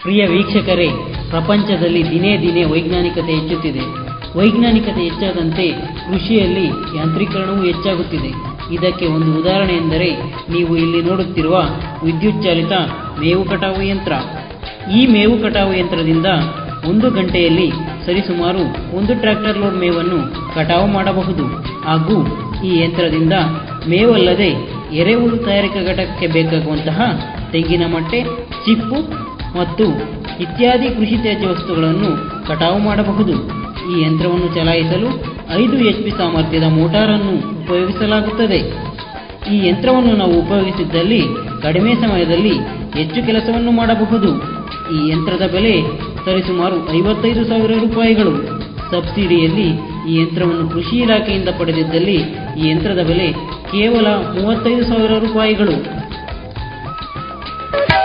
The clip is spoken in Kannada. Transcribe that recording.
ಪ್ರಿಯ ವೀಕ್ಷಕರೇ ಪ್ರಪಂಚದಲ್ಲಿ ದಿನೇ ದಿನೇ ವೈಜ್ಞಾನಿಕತೆ ಹೆಚ್ಚುತ್ತಿದೆ ವೈಜ್ಞಾನಿಕತೆ ಹೆಚ್ಚಾದಂತೆ ಕೃಷಿಯಲ್ಲಿ ಯಾಂತ್ರೀಕರಣವೂ ಹೆಚ್ಚಾಗುತ್ತಿದೆ ಇದಕ್ಕೆ ಒಂದು ಉದಾಹರಣೆ ಎಂದರೆ ನೀವು ಇಲ್ಲಿ ನೋಡುತ್ತಿರುವ ವಿದ್ಯುತ್ ಚಾಲಿತ ಮೇವು ಕಟಾವು ಯಂತ್ರ ಈ ಮೇವು ಕಟಾವು ಯಂತ್ರದಿಂದ ಒಂದು ಗಂಟೆಯಲ್ಲಿ ಸರಿಸುಮಾರು ಒಂದು ಟ್ರ್ಯಾಕ್ಟರ್ ಲೋಡ್ ಮೇವನ್ನು ಕಟಾವು ಮಾಡಬಹುದು ಹಾಗೂ ಈ ಯಂತ್ರದಿಂದ ಮೇವಲ್ಲದೆ ಎರೆಹುಳು ತಯಾರಿಕಾ ಘಟಕಕ್ಕೆ ಬೇಕಾಗುವಂತಹ ತೆಂಗಿನ ಮಟ್ಟೆ ಚಿಪ್ಪು ಮತ್ತು ಇತ್ಯಾದಿ ಕೃಷಿ ತ್ಯಾಜ್ಯ ವಸ್ತುಗಳನ್ನು ಕಟಾವು ಮಾಡಬಹುದು ಈ ಯಂತ್ರವನ್ನು ಚಲಾಯಿಸಲು ಐದು ಎಚ್ ಪಿ ಸಾಮರ್ಥ್ಯದ ಮೋಟಾರನ್ನು ಉಪಯೋಗಿಸಲಾಗುತ್ತದೆ ಈ ಯಂತ್ರವನ್ನು ನಾವು ಉಪಯೋಗಿಸಿದ್ದಲ್ಲಿ ಕಡಿಮೆ ಸಮಯದಲ್ಲಿ ಹೆಚ್ಚು ಕೆಲಸವನ್ನು ಮಾಡಬಹುದು ಈ ಯಂತ್ರದ ಬೆಲೆ ಸರಿಸುಮಾರು ಐವತ್ತೈದು ಸಾವಿರ ರೂಪಾಯಿಗಳು ಸಬ್ಸಿಡಿಯಲ್ಲಿ ಈ ಯಂತ್ರವನ್ನು ಕೃಷಿ ಇಲಾಖೆಯಿಂದ ಪಡೆದಿದ್ದಲ್ಲಿ ಈ ಯಂತ್ರದ ಬೆಲೆ ಕೇವಲ ಮೂವತ್ತೈದು ಸಾವಿರ ರೂಪಾಯಿಗಳು